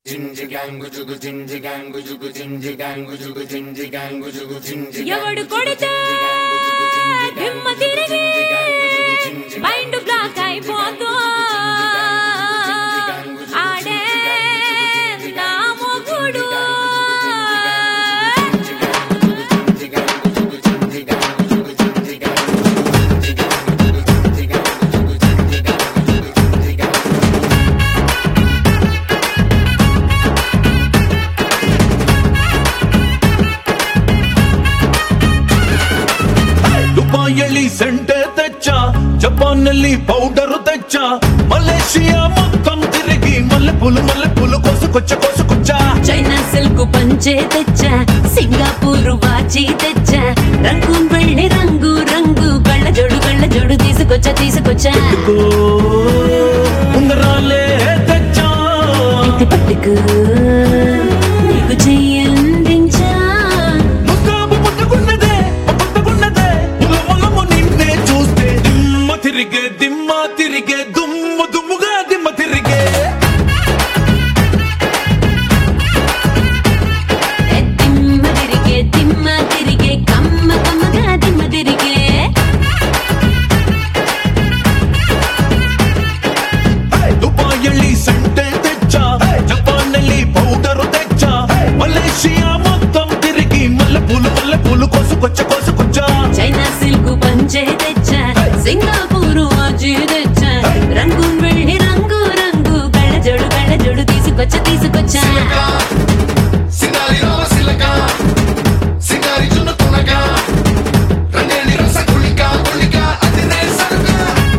ఎవడు కొడితే దిమ్మ తిరిగి మైండ్ బ్లాక్ అయిపోతూ ఆడే నా మొగుడు ದುಬಾಯಲ್ಲಿ ಸೆಂಟೆ ತೆಚ್ಚ ಜಪಾನ್ನಲ್ಲಿ ಪೌಡರ್ ತೆಚ್ಚ ಮಲೇಷಿಯಾ మొత్తం తిరిగి మల్లెపూలు మల్లెపూలు కోసుకొచ్చ కోసుకొచ్చ చైనా సిల్క్ పంచే తెచ్చా సింగపూర్ వాచి తెచ్చా రంగూన్ వెళ్ళి రంగు రంగు కళ్ళ జోడు కళ్ళ జోడు తీసుకొచ్చా తీసుకొచ్చా ఉంగరాలే తెచ్చ ఇది పట్టుకు నీకు చెయ్యందించా ముస్తాబు ముట్టుకున్నదే ముట్టుకున్నదే ముల ములము నిన్నే చూస్తే దిమ్మ తిరిగే దిమ్మ తిరిగే దుమ్ము దుమ్ముగా దిమ్మ తిరిగే ఏ దిమ్మ తిరిగే దిమ్మ తిరిగే కమ్మ కమ్మగా దిమ్మ తిరిగే ದುಬಾಯಲ್ಲಿ ಸೆಂಟೆ ತೆಚ್ಚ ಜಪಾನ್ನಲ್ಲಿ పౌడర్ తెచ్చ మలేషియా మొత్తం తిరిగి మల్లెపూలు మల్లెపూలు కోసుకొచ్చ కోసుకొచ్చ చైనా సిల్క్ పంచే తెచ్చా సింగపూర్ వాచి తెచ్చా రంగూన్ వెళ్ళి రంగు రంగు కళ్ళ జోడు కళ్ళ జోడు తీసుకొచ్చా తీసుకొచ్చా సింగారి రామ సిలక సింగారి జున్ను తునక రంగేలి రస గుళిక గుళిక అతినే సరుక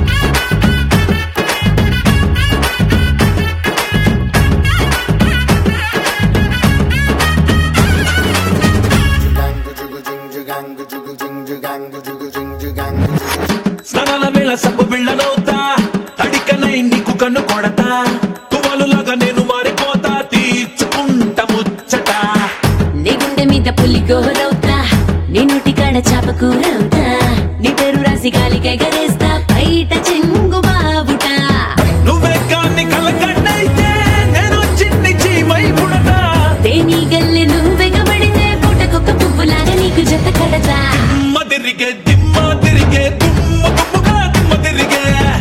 స్నానాల వేళ సబ్బు బిళ్ళనవుతా తడికనై నీకు కన్ను కొడతా తువాలులాగా నేను మారిపోతా తీర్చుకుంటా ముచ్చట నీ గుండె మీద పులి గోరవుతా నీ నోటి కాడ చాప కూరవుతా నీ పేరు రాసి గాలికి ఎగరేస్తా బయట చెంగు బాబుట నువ్వే కాన్ని కలకన్నైతే నేను చిన్ని చీమై పుడతా తేనీ గల్లె నువ్వెగబడితే పూటకొక్క పువ్వులాగా నీకు జత కడతా దిమ్మ తిరిగే దిమ్మ తిరిగే దుమ్మ దుమ్ముగా దిమ్మ తిరిగే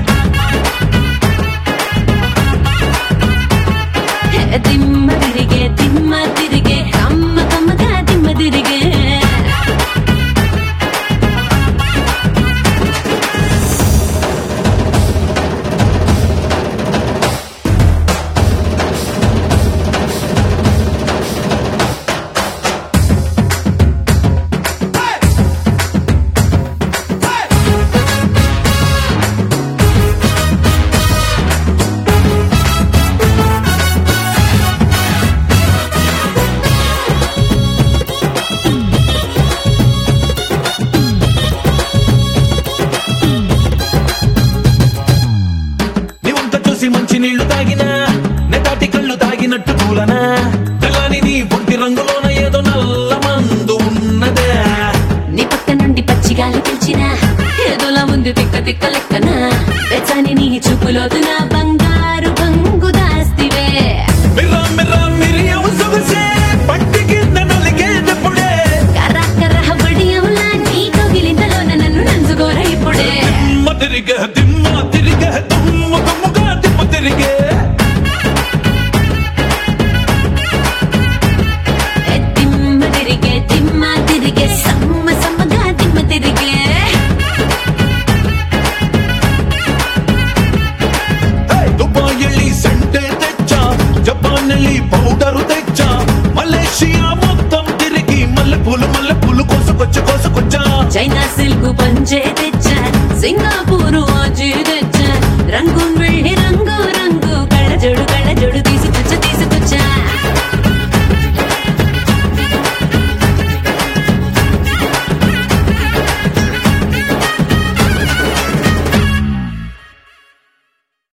హే, దిమ్మ తిరిగే దిమ్మ తిరిగే కమ్మ కమ్మగా దిమ్మ తిరిగే నీవంత చూసి మంచి నీళ్లు తాగినా నెటాటి కళ్ళు తాగినట్టు కూలనా తెల్లని నీ ఒంటి రంగులోన ఏదో నల్ల మందు ఉన్నదే నీ పక్క నుండి పచ్చిగాలి పిలిచినా ఏదోలా ఉంది తిక్క తిక్క లెక్కన వెచ్చని నీ చూపులోతున బంగారు బంగు దాస్తివే మిర్రా మిర్రా మిరియం సొగసే పట్టి కింద నలిగేటప్పుడే కర్ర కర్ర బడియంలా నీ కవిలింతలోన నన్ను నంచుకోర ఇప్పుడే దిమ్మ తిరిగే దిమ్మ తిరిగే దుమ్మ దుమ్ముగా దిమ్మ తిరిగే ఏ దిమ్మ తిరిగే దిమ్మ తిరిగే సమ్మ సమ్మగా దిమ్మ తిరిగే దుబాయಲ್ಲಿ ಸೆಂಟೆ ತೆಚ್ಚ ಜಪಾನ್ನಲ್ಲಿ పౌడరు తెచ్చ మలేషియా మొత్తం తిరిగి మల్లెపూలు మల్లెపూలు కోసుకొచ్చ కోసుకొచ్చ చైనా సిల్క్ పంచే తెచ్చా సింగపూర్ వాచి తెచ్చా రంగూన్ వెళ్ళి